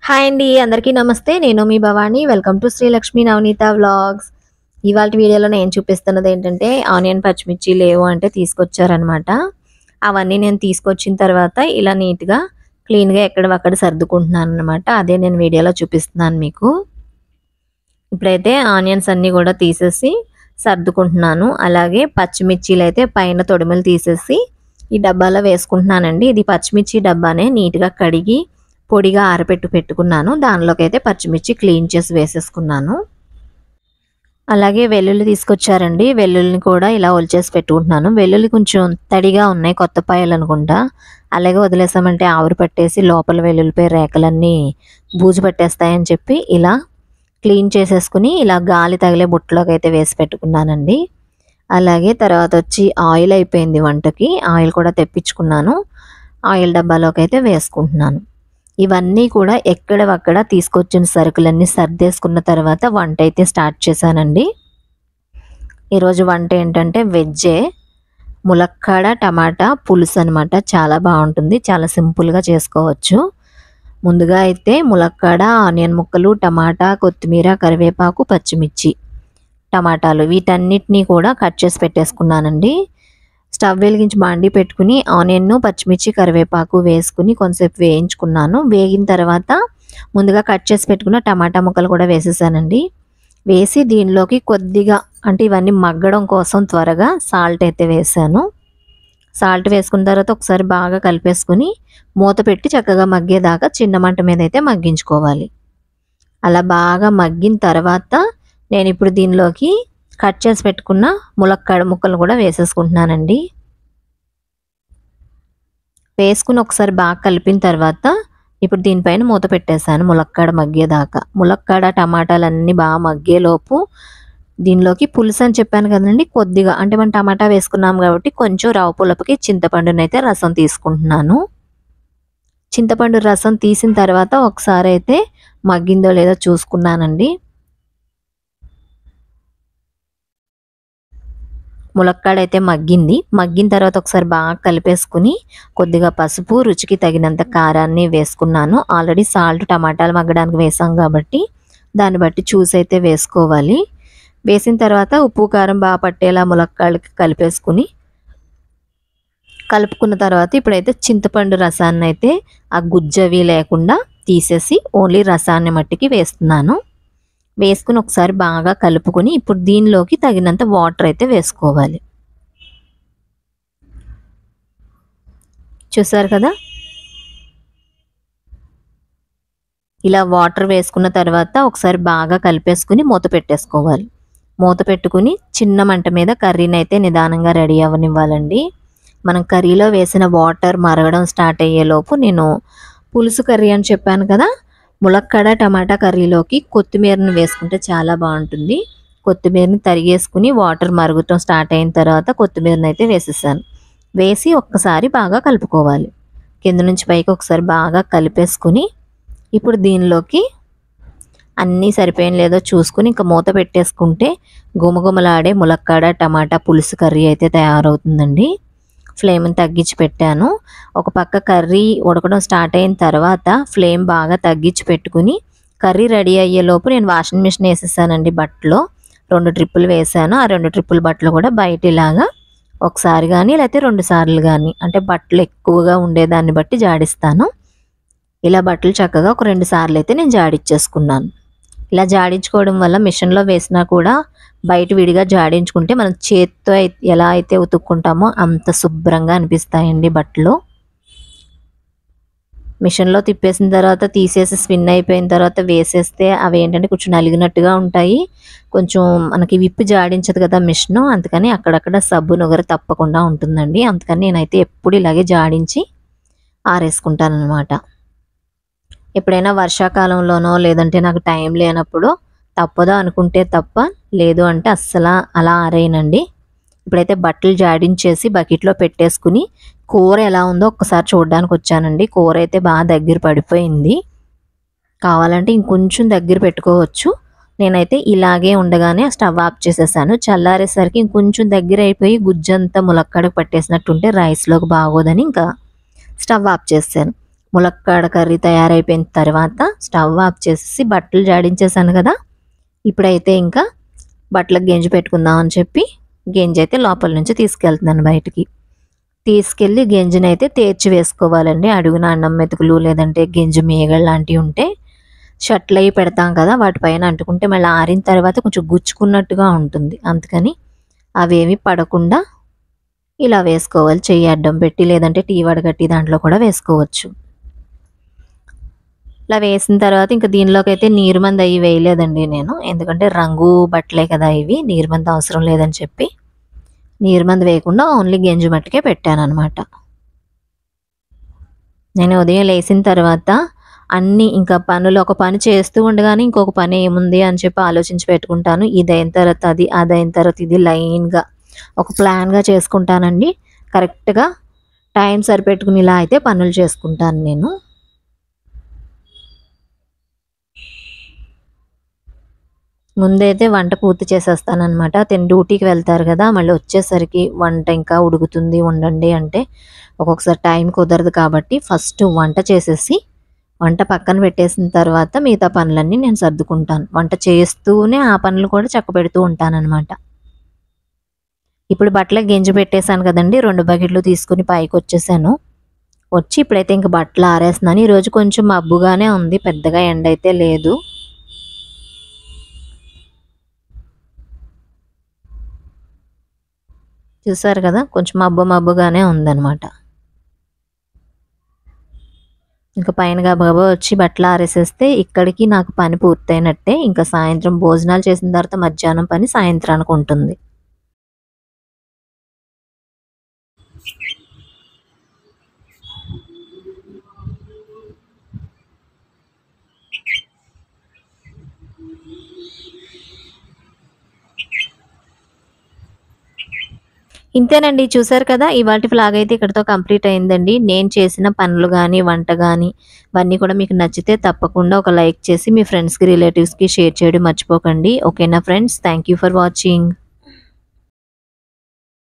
hi అండి అందరికీ నమస్తే నేను మీ Bhavani welcome to Srilakshmi Navaneetha vlogs ఇవాళ వీడియోలో నేను చూపిస్తున్నది ఏంటంటే ఆనియన్ పచ్చిమిర్చి లేవు అంటే తీసుకొచ్చారనమాట అవన్నీ నేను తీసుకొచ్చిన తర్వాత ఇలా నీట్గా క్లీన్గా ఎక్కడవక్కడ సర్దుకుంటున్నాను అనమాట అదే నేను వీడియోలో చూపిస్తున్నాను మీకు ఇప్పుడైతే ఆనియన్స్ అన్నీ కూడా తీసేసి సర్దుకుంటున్నాను అలాగే పచ్చిమిర్చీలు అయితే పైన తొడిమలు తీసేసి ఈ డబ్బాలో వేసుకుంటున్నానండి ఇది పచ్చిమిర్చి డబ్బానే నీట్గా కడిగి పొడిగా ఆరబెట్టు పెట్టుకున్నాను దానిలోకి అయితే పచ్చిమిర్చి క్లీన్ చేసి వేసేసుకున్నాను అలాగే వెల్లుల్లి తీసుకొచ్చారండి వెల్లుల్లిని కూడా ఇలా ఒలిచేసి పెట్టుకుంటున్నాను వెల్లుల్లి కొంచెం తడిగా ఉన్నాయి కొత్త పాయలు అనుకుంటా అలాగే వదిలేసామంటే ఆవిరి పట్టేసి లోపల వెల్లుల్లిపై రేఖలన్నీ బూజు పట్టేస్తాయని చెప్పి ఇలా క్లీన్ చేసేసుకుని ఇలా గాలి తగిలే బుట్టలోకి అయితే వేసి పెట్టుకున్నానండి అలాగే తర్వాత వచ్చి ఆయిల్ అయిపోయింది వంటకి ఆయిల్ కూడా తెప్పించుకున్నాను ఆయిల్ డబ్బాలోకి అయితే వేసుకుంటున్నాను ఇవన్నీ కూడా ఎక్కడవక్కడ తీసుకొచ్చిన సరుకులన్నీ సర్దేసుకున్న తర్వాత వంట అయితే స్టార్ట్ చేశానండి ఈరోజు వంట ఏంటంటే వెజ్జే ములక్కాడ టమాటా పులుసు అనమాట చాలా బాగుంటుంది చాలా సింపుల్గా చేసుకోవచ్చు ముందుగా అయితే ములక్కాడ ఆనియన్ ముక్కలు టమాటా కొత్తిమీర కరివేపాకు పచ్చిమిర్చి టమాటాలు వీటన్నిటినీ కూడా కట్ చేసి పెట్టేసుకున్నానండి స్టవ్ వెలిగించి బాండి పెట్టుకుని ఆనియన్ పచ్చిమిర్చి కరివేపాకు వేసుకుని కొంతసేపు వేయించుకున్నాను వేగిన తర్వాత ముందుగా కట్ చేసి పెట్టుకున్న టమాటా ముక్కలు కూడా వేసేసానండి వేసి దీనిలోకి కొద్దిగా అంటే ఇవన్నీ మగ్గడం కోసం త్వరగా సాల్ట్ అయితే వేసాను సాల్ట్ వేసుకున్న తర్వాత ఒకసారి బాగా కలిపేసుకుని మూత పెట్టి చక్కగా మగ్గేదాకా చిన్న మంట మీద అయితే మగ్గించుకోవాలి అలా బాగా మగ్గిన తర్వాత నేను ఇప్పుడు దీనిలోకి కట్ చేసి పెట్టుకున్న ములక్కాడ ముక్కలు కూడా వేసేసుకుంటున్నానండి వేసుకుని ఒకసారి బాగా కలిపిన తర్వాత ఇప్పుడు దీనిపైన మూత పెట్టేశాను ములక్కాడ మగ్గేదాకా ములక్కాడ టమాటాలు అన్నీ బాగా మగ్గేలోపు దీనిలోకి పులుసు అని చెప్పాను కదండి కొద్దిగా అంటే మనం టమాటా వేసుకున్నాం కాబట్టి కొంచెం రవ పులపకి చింతపండునైతే రసం తీసుకుంటున్నాను చింతపండు రసం తీసిన తర్వాత ఒకసారి అయితే మగ్గిందో లేదో చూసుకున్నానండి ములక్కాడ అయితే మగ్గింది మగ్గిన తర్వాత ఒకసారి బాగా కలిపేసుకుని కొద్దిగా పసుపు రుచికి తగినంత కారాన్ని వేసుకున్నాను ఆల్రెడీ సాల్ట్ టమాటాలు మగ్గడానికి వేసాం కాబట్టి దాన్ని బట్టి చూసి అయితే వేసుకోవాలి వేసిన తర్వాత ఉప్పు కారం బాగా పట్టేలా ములక్కాళ్ళకి కలిపేసుకుని కలుపుకున్న తర్వాత ఇప్పుడైతే చింతపండు రసాన్ని అయితే ఆ గుజ్జవి లేకుండా తీసేసి ఓన్లీ రసాన్ని మట్టికి వేస్తున్నాను వేసుకుని ఒకసారి బాగా కలుపుకొని ఇప్పుడు దీనిలోకి తగినంత వాటర్ అయితే వేసుకోవాలి చూసారు కదా ఇలా వాటర్ వేసుకున్న తర్వాత ఒకసారి బాగా కలిపేసుకుని మూత పెట్టేసుకోవాలి మూత పెట్టుకుని చిన్న మంట మీద కర్రీని అయితే నిదానంగా రెడీ అవ్వనివ్వాలండి మనం కర్రీలో వేసిన వాటర్ మరగడం స్టార్ట్ అయ్యేలోపు నేను పులుసు కర్రీ అని చెప్పాను కదా ములక్కాడ టమాటా కర్రీలోకి కొత్తిమీరను వేసుకుంటే చాలా బాగుంటుంది కొత్తిమీరని తరిగేసుకుని వాటర్ మరుగుతాం స్టార్ట్ అయిన తర్వాత కొత్తిమీరని అయితే వేసేసాను వేసి ఒక్కసారి బాగా కలుపుకోవాలి కింద నుంచి పైకి ఒకసారి బాగా కలిపేసుకుని ఇప్పుడు దీనిలోకి అన్నీ సరిపోయిన లేదో చూసుకుని ఇంకా మూత పెట్టేసుకుంటే గుమగుమలాడే ములక్కాడ టమాటా పులుసు కర్రీ అయితే తయారవుతుందండి ఫ్లేమ్ని తగ్గించి పెట్టాను ఒక పక్క కర్రీ ఉడకడం స్టార్ట్ అయిన తర్వాత ఫ్లేమ్ బాగా తగ్గించి పెట్టుకుని కర్రీ రెడీ అయ్యేలోపు నేను వాషింగ్ మిషన్ వేసేసానండి బట్టలో రెండు ట్రిప్పులు వేసాను ఆ రెండు ట్రిప్పుల బట్టలు కూడా బయట ఇలాగా ఒకసారి కానీ లేకపోతే రెండు సార్లు కానీ అంటే బట్టలు ఎక్కువగా ఉండేదాన్ని బట్టి జాడిస్తాను ఇలా బట్టలు చక్కగా ఒక రెండు సార్లు అయితే నేను జాడిచ్చేసుకున్నాను ఇలా జాడించుకోవడం వల్ల మిషన్లో వేసినా కూడా బయట విడిగా జాడించుకుంటే మనం చేత్తో అయి- ఎలా అయితే ఉతుక్కుంటామో అంత శుభ్రంగా అనిపిస్తాయండి బట్టలు మిషన్లో తిప్పేసిన తర్వాత తీసేసి స్పిన్ అయిపోయిన తర్వాత వేసేస్తే అవి ఏంటంటే కొంచెం నలిగినట్టుగా ఉంటాయి కొంచెం మనకి విప్పి జాడించదు కదా మిషన్ అందుకని అక్కడక్కడ సబ్బు నొగరు తప్పకుండా ఉంటుందండి అందుకని నేనైతే ఎప్పుడు ఇలాగే జాడించి ఆరేసుకుంటాను అనమాట ఎప్పుడైనా వర్షాకాలంలోనో లేదంటే నాకు టైం లేనప్పుడు తప్పదో అనుకుంటే తప్ప లేదు అంటే అస్సలు అలా ఆరేయనండి ఇప్పుడైతే బట్టలు జాడించేసి బకెట్లో పెట్టేసుకుని కూర ఎలా ఉందో ఒక్కసారి చూడడానికి వచ్చానండి కూర అయితే బాగా దగ్గర పడిపోయింది కావాలంటే ఇంకొంచెం దగ్గర పెట్టుకోవచ్చు నేనైతే ఇలాగే ఉండగానే స్టవ్ ఆఫ్ చేసేసాను చల్లారేసరికి ఇంకొంచెం దగ్గర అయిపోయి గుజ్జంతా ములక్కడకు పట్టేసినట్టుంటే రైస్లోకి బాగోదని ఇంకా స్టవ్ ఆఫ్ చేశాను ములక్కాడ కర్రీ తయారైపోయిన తర్వాత స్టవ్ ఆఫ్ చేసేసి బట్టలు జాడించేసాను కదా ఇప్పుడైతే ఇంకా బట్టలకు గెంజి పెట్టుకుందాం అని చెప్పి గెంజి అయితే లోపల నుంచి తీసుకెళ్తున్నాను బయటికి తీసుకెళ్ళి గెంజిని అయితే తేర్చి వేసుకోవాలండి అడుగున అన్నం మెతుకులు లేదంటే గెంజి మేగలు లాంటివి ఉంటే షర్ట్లు అవి పెడతాం కదా వాటిపైన అంటుకుంటే మళ్ళీ ఆరిన తర్వాత కొంచెం గుచ్చుకున్నట్టుగా ఉంటుంది అందుకని అవేవి పడకుండా ఇలా వేసుకోవాలి చెయ్యి అడ్డం పెట్టి లేదంటే టీ వడగట్టి దాంట్లో కూడా వేసుకోవచ్చు ఇలా వేసిన తర్వాత ఇంకా దీనిలోకి అయితే నీరు మంది అవి వేయలేదండి నేను ఎందుకంటే రంగు బట్టలే కదా ఇవి నీరు మంది అవసరం లేదని చెప్పి నీరు మంది వేయకుండా ఓన్లీ గెంజు మట్టుకే పెట్టాను అనమాట నేను ఉదయం లేచిన తర్వాత అన్నీ ఇంకా పనులు ఒక పని చేస్తూ ఉండగానే ఇంకొక పని ఏముంది అని చెప్పి ఆలోచించి పెట్టుకుంటాను ఇది అయిన తర్వాత అది అది అయిన తర్వాత ఇది లైన్గా ఒక ప్లాన్గా చేసుకుంటానండి కరెక్ట్గా టైం సరిపెట్టుకునేలా అయితే పనులు చేసుకుంటాను నేను ముందైతే వంట పూర్తి చేసేస్తానమాట తిని డ్యూటీకి వెళ్తారు కదా మళ్ళీ వచ్చేసరికి వంట ఇంకా ఉడుకుతుంది ఉండండి అంటే ఒక్కొక్కసారి టైం కుదరదు కాబట్టి ఫస్ట్ వంట చేసేసి వంట పక్కన పెట్టేసిన తర్వాత మిగతా పనులన్నీ నేను సర్దుకుంటాను వంట చేస్తూనే ఆ పనులు కూడా చక్క పెడుతూ ఉంటానన్నమాట ఇప్పుడు బట్టలకు గెంజి పెట్టేశాను కదండి రెండు బకెట్లు తీసుకుని పైకి వచ్చేసాను వచ్చి ఇప్పుడైతే ఇంక బట్టలు ఆరేస్తున్నాను ఈరోజు కొంచెం మబ్బుగానే ఉంది పెద్దగా ఎండ అయితే లేదు చూసారు కదా కొంచెం మబ్బు మబ్బుగానే ఉందన్నమాట ఇంకా పైన గబగబా వచ్చి బట్టలు ఆరేసేస్తే ఇక్కడికి నాకు పని పూర్తయినట్టే ఇంకా సాయంత్రం భోజనాలు చేసిన తర్వాత మధ్యాహ్నం పని సాయంత్రానికి ఉంటుంది ఇంతేనండి చూసారు కదా ఇవాటి ఫ్లాగ్ అయితే ఇక్కడితో కంప్లీట్ అయిందండి నేను చేసిన పనులు కానీ వంట కానీ ఇవన్నీ కూడా మీకు నచ్చితే తప్పకుండా ఒక లైక్ చేసి మీ ఫ్రెండ్స్కి రిలేటివ్స్కి షేర్ చేయడం మర్చిపోకండి ఓకేనా friends thank you for watching